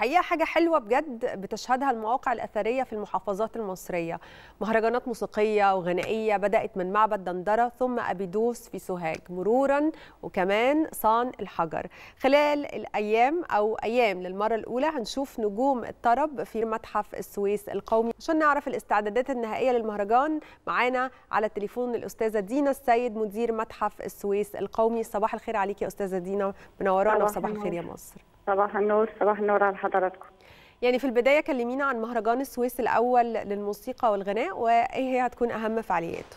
الحقيقه حاجه حلوه بجد بتشهدها المواقع الاثريه في المحافظات المصريه مهرجانات موسيقيه وغنائيه بدات من معبد دندره ثم ابيدوس في سوهاج مرورا وكمان صان الحجر خلال الايام او ايام للمره الاولى هنشوف نجوم الطرب في متحف السويس القومي عشان نعرف الاستعدادات النهائيه للمهرجان معانا على التليفون الاستاذه دينا السيد مدير متحف السويس القومي صباح الخير عليكي يا استاذه دينا منورانا وصباح الخير يا مصر صباح النور صباح النور على حضراتكم يعني في البدايه كلمينا عن مهرجان السويس الاول للموسيقى والغناء وايه هي هتكون اهم فعالياته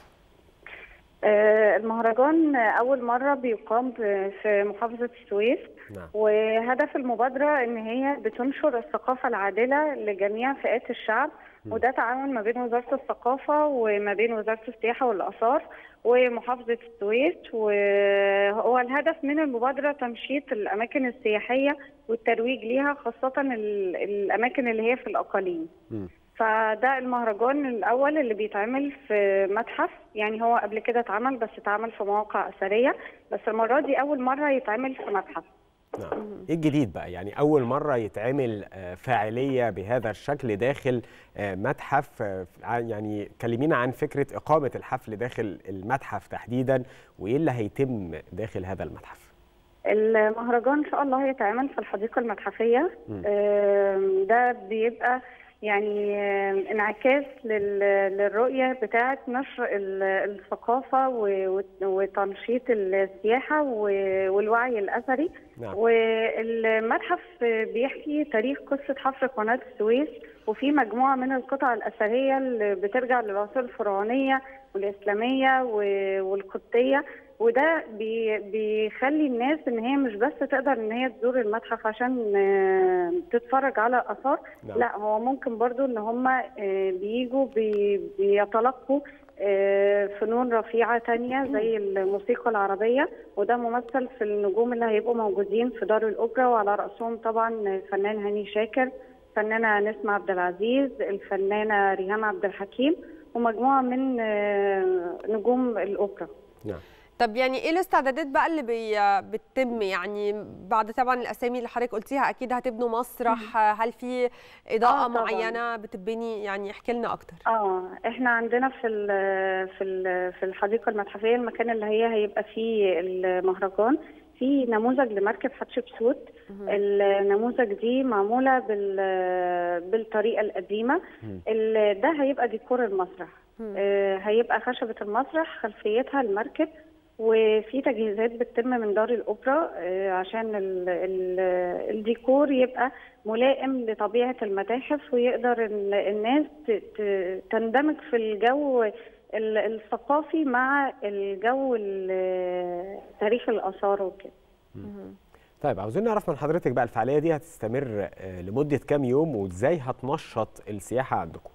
المهرجان اول مره بيقام في محافظه السويس نعم. وهدف المبادره ان هي بتنشر الثقافه العادله لجميع فئات الشعب م. وده تعاون ما بين وزاره الثقافه وما بين وزاره السياحه والاثار ومحافظه السويس وهو الهدف من المبادره تنشيط الاماكن السياحيه والترويج ليها خاصه الاماكن اللي هي في الاقاليم م. فده المهرجان الاول اللي بيتعمل في متحف يعني هو قبل كده اتعمل بس اتعمل في مواقع اثريه بس المره دي اول مره يتعمل في متحف نعم ايه الجديد بقى يعني اول مره يتعمل فاعليه بهذا الشكل داخل متحف يعني كلمينا عن فكره اقامه الحفل داخل المتحف تحديدا وايه اللي هيتم داخل هذا المتحف المهرجان ان شاء الله هيتعمل في الحديقه المتحفيه ده بيبقى يعني انعكاس للرؤيه بتاعه نشر الثقافه وتنشيط السياحه والوعي الاثري نعم. والمتحف بيحكي تاريخ قصه حفر قناه السويس وفي مجموعه من القطع الاثريه اللي بترجع للعصور الفرعونيه والاسلاميه والقبطيه وده بي بيخلي الناس ان هي مش بس تقدر ان هي تزور المتحف عشان تتفرج على اثار نعم. لا هو ممكن برضو ان هم بيجوا بي بيتلقوا فنون رفيعة تانية زي الموسيقى العربية وده ممثل في النجوم اللي هيبقوا موجودين في دار الأوبرا وعلى رأسهم طبعا الفنان هاني شاكر الفنانة نسمة عبد العزيز الفنانة ريهام عبد الحكيم ومجموعة من نجوم الأوبرا نعم طب يعني ايه الاستعدادات بقى اللي بي بتتم يعني بعد طبعا الاسامي اللي حضرتك قلتيها اكيد هتبنوا مسرح هل في اضاءه آه معينه بتبني يعني احكي لنا اكتر اه احنا عندنا في ال في ال في الحديقه المتحفيه المكان اللي هي هيبقى فيه المهرجان في نموذج لمركب حتشبسوت النموذج دي معموله بال بالطريقه القديمه ده هيبقى ديكور المسرح آه هيبقى خشبه المسرح خلفيتها المركب وفي تجهيزات بتتم من دار الاوبرا عشان ال ال الديكور يبقى ملائم لطبيعه المتاحف ويقدر الناس تندمج في الجو الثقافي مع الجو تاريخ الاثار وكده. طيب عاوزين نعرف من حضرتك بقى الفعاليه دي هتستمر لمده كام يوم وازاي هتنشط السياحه عندكم؟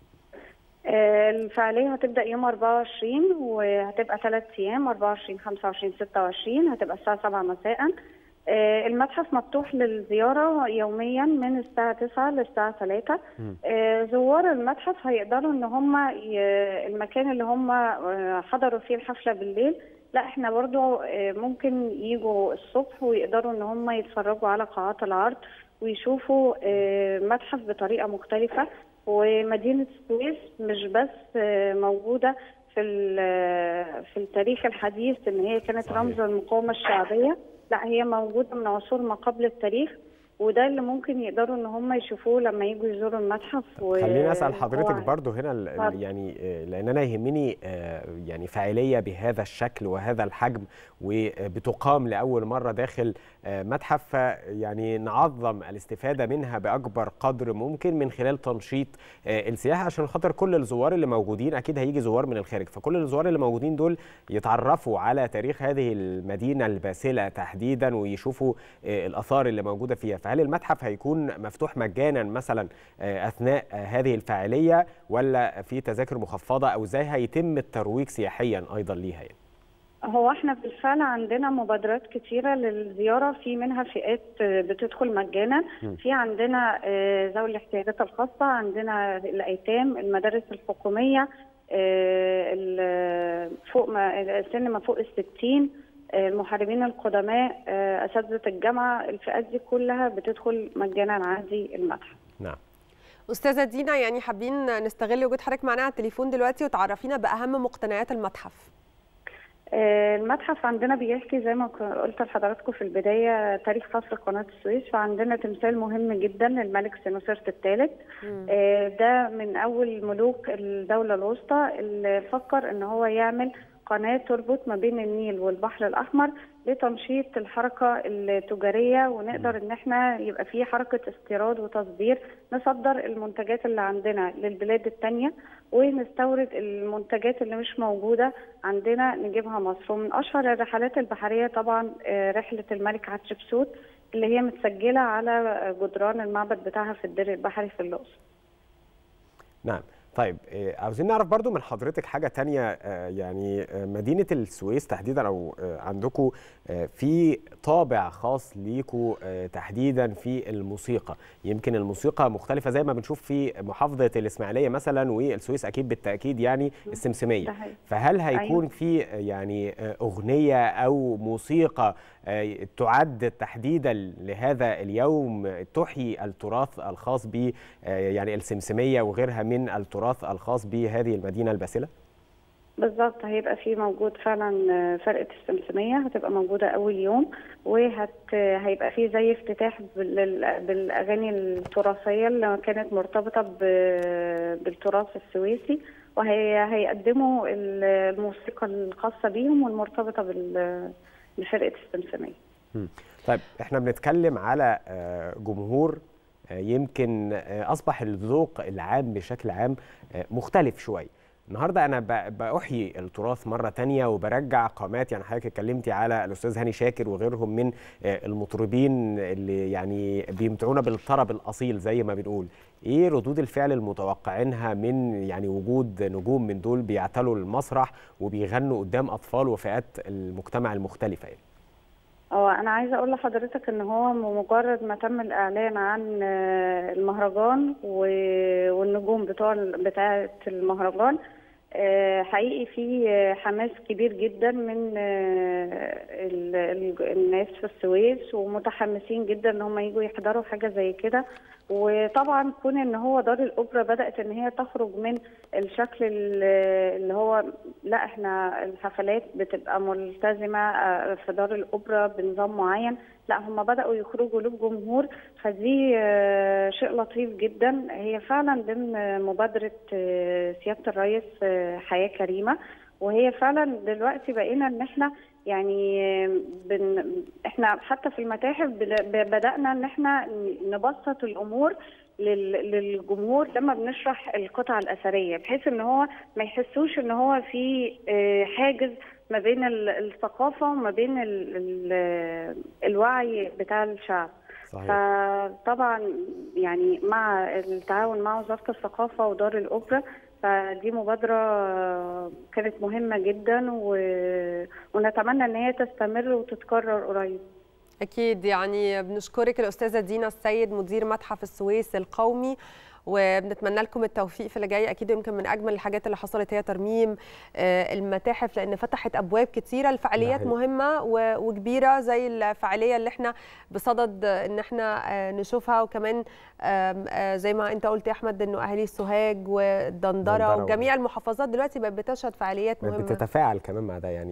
الفعالية هتبدأ يوم 24 وهتبقى ثلاث أيام 24 25 26 هتبقى الساعة 7 مساء المتحف مفتوح للزيارة يوميا من الساعة 9 للساعة 3 زوار المتحف هيقدروا ان هم المكان اللي هم حضروا فيه الحفلة بالليل لا احنا برضو ممكن يجوا الصبح ويقدروا ان هم يتفرجوا على قاعات العرض ويشوفوا متحف بطريقة مختلفة ومدينة السويس مش بس موجودة في في التاريخ الحديث ان هي كانت صحيح. رمز المقاومة الشعبية لا هي موجودة من عصور ما قبل التاريخ وده اللي ممكن يقدروا ان هم يشوفوه لما يجوا يزوروا المتحف و... خليني اسال حضرتك برضو هنا طب. يعني لان انا يهمني يعني فاعليه بهذا الشكل وهذا الحجم وبتقام لاول مره داخل متحف يعني نعظم الاستفاده منها باكبر قدر ممكن من خلال تنشيط السياحه عشان خاطر كل الزوار اللي موجودين اكيد هيجي زوار من الخارج فكل الزوار اللي موجودين دول يتعرفوا على تاريخ هذه المدينه الباسله تحديدا ويشوفوا الاثار اللي موجوده فيها فهل المتحف هيكون مفتوح مجانا مثلا اثناء هذه الفعاليه ولا في تذاكر مخفضه او ازاي هيتم الترويج سياحيا ايضا ليها يعني؟ هو احنا بالفعل عندنا مبادرات كتيره للزياره في منها فئات بتدخل مجانا في عندنا ذوي الاحتياجات الخاصه عندنا الايتام المدارس الحكوميه فوق ما سن ما فوق الستين المحاربين القدماء اساتذه الجامعه الفئات دي كلها بتدخل مجانا عادي المتحف نعم استاذه دينا يعني حابين نستغل وجود حضرتك معانا على التليفون دلوقتي وتعرفينا باهم مقتنيات المتحف المتحف عندنا بيحكي زي ما قلت لحضراتكم في البدايه تاريخ قصر قناه السويس فعندنا تمثال مهم جدا للملك سنوسرت الثالث ده من اول ملوك الدوله الوسطى اللي فكر ان هو يعمل قناه تربط ما بين النيل والبحر الاحمر لتنشيط الحركه التجاريه ونقدر ان احنا يبقى في حركه استيراد وتصدير نصدر المنتجات اللي عندنا للبلاد الثانيه ونستورد المنتجات اللي مش موجوده عندنا نجيبها مصر ومن اشهر الرحلات البحريه طبعا رحله الملك حتشبسوت اللي هي متسجله على جدران المعبد بتاعها في الدير البحري في الاقصر. نعم طيب عاوزين نعرف برضو من حضرتك حاجة تانية يعني مدينة السويس تحديدا أو عندكم في طابع خاص ليكوا تحديدا في الموسيقى يمكن الموسيقى مختلفة زي ما بنشوف في محافظة الإسماعيلية مثلا والسويس أكيد بالتأكيد يعني السمسمية فهل هيكون في يعني أغنية أو موسيقى تعد تحديدا لهذا اليوم تحيي التراث الخاص ب يعني السمسمية وغيرها من التراث التراث الخاص بهذه المدينه الباسله؟ بالظبط هيبقى في موجود فعلا فرقه السمسميه هتبقى موجوده اول يوم وهت هيبقى في زي افتتاح بالاغاني التراثيه اللي كانت مرتبطه بالتراث السويسي وهي هيقدموا الموسيقى الخاصه بيهم والمرتبطه بفرقه السمسميه. طيب احنا بنتكلم على جمهور يمكن اصبح الذوق العام بشكل عام مختلف شويه النهارده انا باحيي التراث مره تانية وبرجع قامات يعني حضرتك اتكلمتي على الاستاذ هاني شاكر وغيرهم من المطربين اللي يعني بيمتعونا بالطرب الاصيل زي ما بنقول ايه ردود الفعل المتوقعينها من يعني وجود نجوم من دول بيعتلوا المسرح وبيغنوا قدام اطفال وفئات المجتمع المختلفه يعني اه انا عايزه اقول لحضرتك ان هو مجرد ما تم الاعلان عن المهرجان والنجوم بتوع بتاعه المهرجان حقيقي في حماس كبير جدا من الناس في السويس ومتحمسين جدا ان هم يجوا يحضروا حاجه زي كده وطبعا كون ان هو دار الاوبرا بدات ان هي تخرج من الشكل اللي هو لا احنا الحفلات بتبقى ملتزمه في دار الاوبرا بنظام معين لا هم بداوا يخرجوا للجمهور فدي شيء لطيف جدا هي فعلا ضمن مبادره سياده الرئيس حياه كريمه وهي فعلا دلوقتي بقينا ان احنا يعني بن احنا حتى في المتاحف بدانا ان احنا نبسط الامور للجمهور لما بنشرح القطع الاثريه بحيث ان هو ما يحسوش ان هو في حاجز ما بين الثقافه وما بين ال ال الوعي بتاع الشعب صحيح. فطبعا يعني مع التعاون مع وزاره الثقافه ودار الاوبرا فدي مبادرة كانت مهمة جدا و... ونتمنى ان هي تستمر وتتكرر قريب أكيد يعني بنشكرك الأستاذة دينا السيد مدير متحف السويس القومي وبنتمنى لكم التوفيق في اللي جاي اكيد يمكن من اجمل الحاجات اللي حصلت هي ترميم المتاحف لان فتحت ابواب كتيره لفعاليات مهمه وكبيره زي الفعاليه اللي احنا بصدد ان احنا نشوفها وكمان زي ما انت قلت يا احمد انه اهالي السوهاج والدندره وجميع المحافظات دلوقتي بقت بتشهد فعاليات مهمه بتتفاعل كمان مع ده يعني